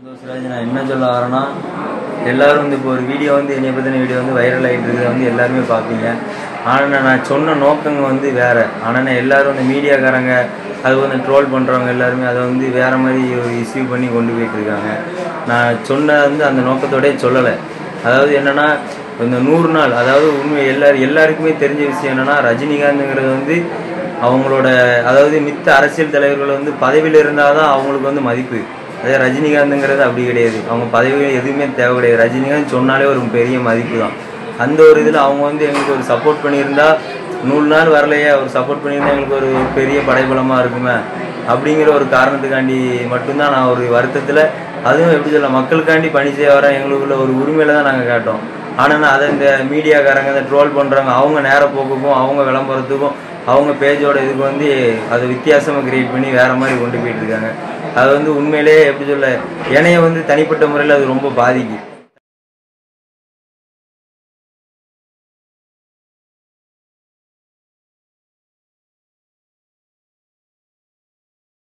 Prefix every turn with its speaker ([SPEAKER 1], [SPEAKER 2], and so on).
[SPEAKER 1] சந்தோஷ் நான் என்ன சொல்ல வரேன்னா எல்லாரும் வந்து இப்போ ஒரு வீடியோ வந்து என்னை பற்றின வீடியோ வந்து வைரல் ஆகிட்டு இருக்கிறத வந்து எல்லாருமே பார்ப்பீங்க ஆனால் நான் சொன்ன நோக்கங்க வந்து வேறு ஆனால் எல்லாரும் இந்த மீடியாக்காரங்க அது வந்து ட்ரோல் பண்ணுறவங்க எல்லாருமே அதை வந்து வேறு மாதிரி ஒரு இஷ்யூ பண்ணி கொண்டு போயிட்டு இருக்காங்க நான் சொன்ன வந்து அந்த நோக்கத்தோடய சொல்லலை அதாவது என்னென்னா இந்த நூறு நாள் அதாவது உண்மை எல்லாரும் எல்லாருக்குமே தெரிஞ்ச விஷயம் என்னென்னா ரஜினிகாந்துங்கிறது வந்து அவங்களோட அதாவது மித்த அரசியல் தலைவர்கள் வந்து பதவியில் இருந்தால் தான் அவங்களுக்கு வந்து மதிப்பு அதே ரஜினிகாந்துங்கிறது அப்படி கிடையாது அவங்க பதவிகள் எதுவுமே தேவை கிடையாது ரஜினிகாந்த் சொன்னாலே ஒரு பெரிய மதிப்பு தான் அந்த ஒரு இதில் அவங்க வந்து எங்களுக்கு ஒரு சப்போர்ட் பண்ணியிருந்தா நூறு நாள் வரலையே அவர் சப்போர்ட் பண்ணியிருந்தா எங்களுக்கு ஒரு பெரிய படைபலமாக இருக்குமே அப்படிங்கிற ஒரு காரணத்துக்காண்டி மட்டும்தான் நான் ஒரு வருத்தத்தில் அதுவும் எப்படி சொல்ல மக்களுக்காண்டி பணி செய்ய வர எங்களுக்குள்ள ஒரு உரிமையில தான் நாங்கள் கேட்டோம் ஆனால் அதை இந்த மீடியாக்காரங்க இந்த ட்ரோல் பண்ணுறாங்க அவங்க நேரப்போக்குக்கும் அவங்க விளம்பரத்துக்கும் அவங்க பேஜோட இதுக்கு வந்து அதை வித்தியாசமாக கிரியேட் பண்ணி வேற மாதிரி கொண்டு போயிட்டு இருக்காங்க அது வந்து உண்மையிலேயே எப்படி சொல்ல என்னைய வந்து தனிப்பட்ட முறையில் அது ரொம்ப பாதிக்கு